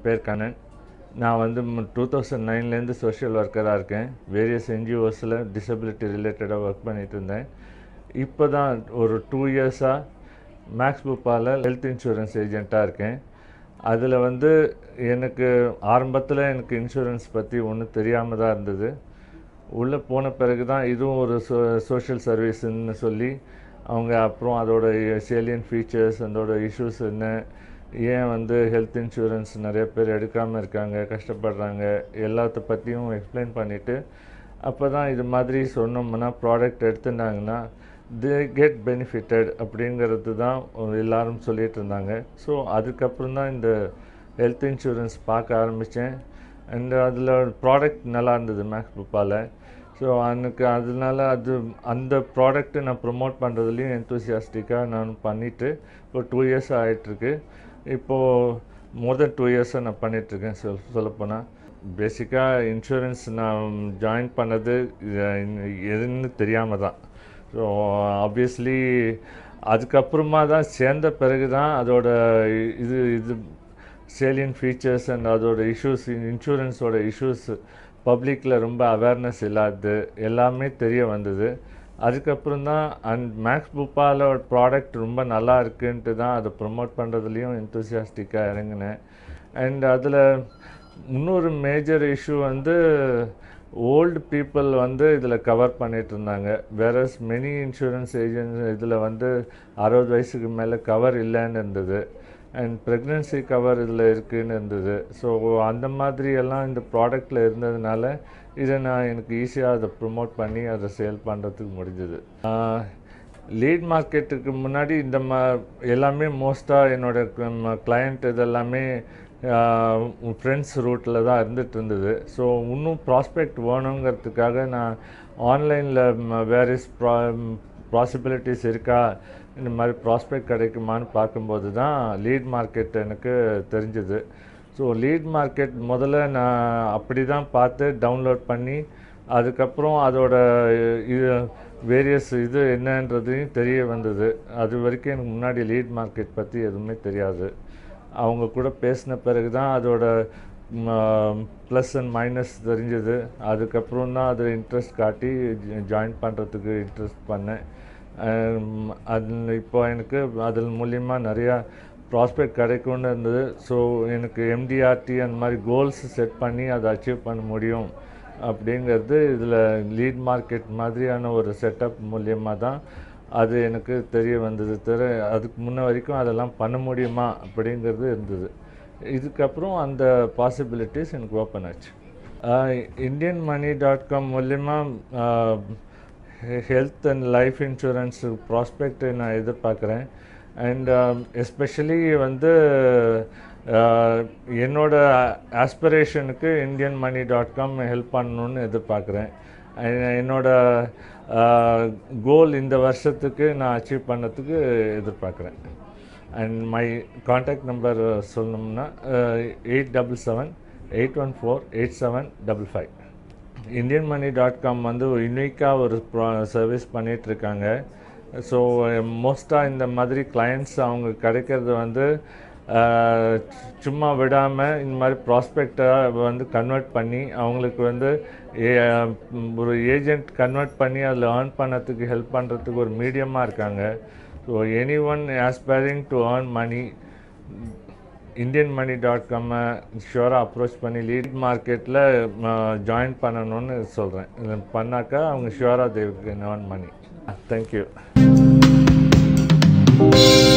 பேர் கண்ணன் நான் வந்து டூ தௌசண்ட் நைன்லேருந்து சோஷியல் ஒர்க்கராக இருக்கேன் வேரியஸ் என்ஜிஓஸில் டிசபிலிட்டி ரிலேட்டடாக ஒர்க் பண்ணிட்டு இருந்தேன் இப்போ தான் ஒரு டூ இயர்ஸாக மேக்ஸ் பூப்பாவில் ஹெல்த் இன்சூரன்ஸ் ஏஜெண்ட்டாக இருக்கேன் அதில் வந்து எனக்கு ஆரம்பத்தில் எனக்கு இன்சூரன்ஸ் பற்றி ஒன்றும் தெரியாமல் தான் இருந்தது உள்ளே போன பிறகு தான் இதுவும் ஒரு சோ சோஷியல் சர்வீஸ்ன்னு சொல்லி அவங்க அப்புறம் அதோட சேலியன் ஃபீச்சர்ஸ் அதோட இஷ்யூஸ் என்ன ஏன் வந்து ஹெல்த் இன்சூரன்ஸ் நிறைய பேர் எடுக்காமல் இருக்காங்க கஷ்டப்படுறாங்க எல்லாத்த பற்றியும் எக்ஸ்பிளைன் பண்ணிவிட்டு அப்போ தான் இது மாதிரி சொன்னோம்னா ப்ராடக்ட் எடுத்துட்டாங்கன்னா தே கெட் பெனிஃபிட்டட் அப்படிங்கிறது தான் எல்லாரும் சொல்லிட்டு இருந்தாங்க ஸோ அதுக்கப்புறம் தான் இந்த ஹெல்த் இன்சூரன்ஸ் பார்க்க ஆரம்பித்தேன் அண்ட் அதில் ப்ராடக்ட் நல்லா இருந்தது மேக்ஸ் புப்பாவில் ஸோ எனக்கு அதனால அது அந்த ப்ராடக்ட்டை நான் ப்ரொமோட் பண்ணுறதுலையும் எந்தூசியாஸ்டிக்காக நான் பண்ணிவிட்டு ஒரு டூ இயர்ஸ் ஆகிட்டுருக்கு இப்போது மோர் தென் டூ இயர்ஸாக நான் பண்ணிகிட்ருக்கேன் சொல் சொல்லப்போனால் பேசிக்காக இன்சூரன்ஸ் நான் ஜாயின் பண்ணது இது எதுன்னு தெரியாமல் தான் ஸோ ஆப்வியஸ்லி அதுக்கப்புறமா தான் சேர்ந்த பிறகு தான் அதோட இது இது சேலியன் ஃபீச்சர்ஸ் அண்ட் அதோட இஷ்யூஸ் இன்சூரன்ஸோட இஷ்யூஸ் பப்ளிக்கில் ரொம்ப அவேர்னஸ் இல்லாது எல்லாமே தெரிய வந்தது அதுக்கப்புறம் தான் அண்ட் மேக்ஸ் புப்பால ப்ராடக்ட் ரொம்ப நல்லா இருக்குன்ட்டு தான் அதை ப்ரொமோட் பண்ணுறதுலையும் எந்தூசியாஸ்டிக்காக இறங்கினேன் அண்ட் அதில் இன்னொரு மேஜர் இஷ்யூ வந்து ஓல்டு பீப்புள் வந்து இதில் கவர் பண்ணிட்டு இருந்தாங்க வேறஸ் மெனி இன்சூரன்ஸ் ஏஜென்ட்ஸ் இதில் வந்து அறுபது வயசுக்கு மேலே கவர் இல்லைன்னு இருந்தது அண்ட் ப்ரெக்னென்சி கவர் இதில் இருக்குன்னு இருந்தது ஸோ அந்த மாதிரி எல்லாம் இந்த ப்ராடக்டில் இருந்ததுனால இதை நான் எனக்கு ஈஸியாக அதை ப்ரொமோட் பண்ணி அதை சேல் பண்ணுறதுக்கு முடிஞ்சது லீட் மார்க்கெட்டுக்கு முன்னாடி இந்த மா எல்லாமே மோஸ்ட்டாக என்னோடய கிளையண்ட் இதெல்லாமே ஃப்ரெண்ட்ஸ் ரூட்டில் தான் இருந்துகிட்டு இருந்தது ஸோ இன்னும் ப்ராஸ்பெக்ட் வேணுங்கிறதுக்காக நான் ஆன்லைனில் வேரியஸ் ப்ரா பாசிபிலிட்டிஸ் இருக்கா இந்த மாதிரி ப்ராஸ்பெக்ட் கிடைக்குமான்னு பார்க்கும்போது தான் லீட் மார்க்கெட் எனக்கு தெரிஞ்சுது ஸோ லீட் மார்க்கெட் முதல்ல நான் அப்படி தான் பார்த்து டவுன்லோட் பண்ணி அதுக்கப்புறம் அதோட இது வேரியஸ் இது என்னன்றதையும் தெரிய வந்தது அது வரைக்கும் எனக்கு முன்னாடி லீட் மார்க்கெட் பற்றி எதுவுமே தெரியாது அவங்க கூட பேசின பிறகு தான் அதோட ப்ளஸ் அண்ட் மைனஸ் தெரிஞ்சது அதுக்கப்புறம் தான் அது இன்ட்ரெஸ்ட் காட்டி ஜாயின் பண்ணுறதுக்கு இன்ட்ரெஸ்ட் பண்ணேன் அது இப்போ எனக்கு அதன் மூலிமா நிறையா ப்ராஸ்பெக்ட் கிடைக்கும்னு இருந்தது ஸோ எனக்கு எம்டிஆர்டி அந்த மாதிரி கோல்ஸ் செட் பண்ணி அதை அச்சீவ் பண்ண முடியும் அப்படிங்கிறது இதில் லீட் மார்க்கெட் மாதிரியான ஒரு செட்டப் மூலியமாக தான் அது எனக்கு தெரிய வந்தது தவிர அதுக்கு முன்ன வரைக்கும் அதெல்லாம் பண்ண முடியுமா அப்படிங்கிறது இருந்தது இதுக்கப்புறம் அந்த பாசிபிலிட்டிஸ் எனக்கு ஓப்பன் ஆச்சு இந்தியன் மணி டாட் காம் மூலிமா health and life insurance prospect நான் எதிர்பார்க்குறேன் அண்ட் எஸ்பெஷலி வந்து என்னோட ஆஸ்பிரேஷனுக்கு Indian money dot com help பண்ணணுன்னு எதிர்பார்க்குறேன் என்னோட கோல் இந்த வருஷத்துக்கு நான் அச்சீவ் பண்ணதுக்கு எதிர்பார்க்குறேன் அண்ட் மை காண்டாக்ட் நம்பர் சொல்லணும்னா eight double seven eight one four eight seven double five Indian money dot com வந்து யுனிக்காக ஒரு ப்ரா சர்வீஸ் பண்ணிகிட்ருக்காங்க ஸோ மோஸ்ட்டாக இந்த மாதிரி கிளையண்ட்ஸ் அவங்க கிடைக்கிறது வந்து சும்மா விடாமல் இந்த மாதிரி ப்ராஸ்பெக்டை வந்து கன்வெர்ட் பண்ணி அவங்களுக்கு வந்து ஒரு ஏஜெண்ட் கன்வெர்ட் பண்ணி அதில் ஏர்ன் பண்ணதுக்கு ஹெல்ப் பண்ணுறதுக்கு ஒரு மீடியமாக இருக்காங்க so anyone aspiring to earn money Indian money dot காம்மை ஷுவராக அப்ரோச் பண்ணி லீட் மார்க்கெட்டில் ஜாயின் பண்ணணும்னு சொல்கிறேன் பண்ணாக்கா அவங்க ஷுவராக தேவுக்கு ஏர்ன் மணி தேங்க்யூ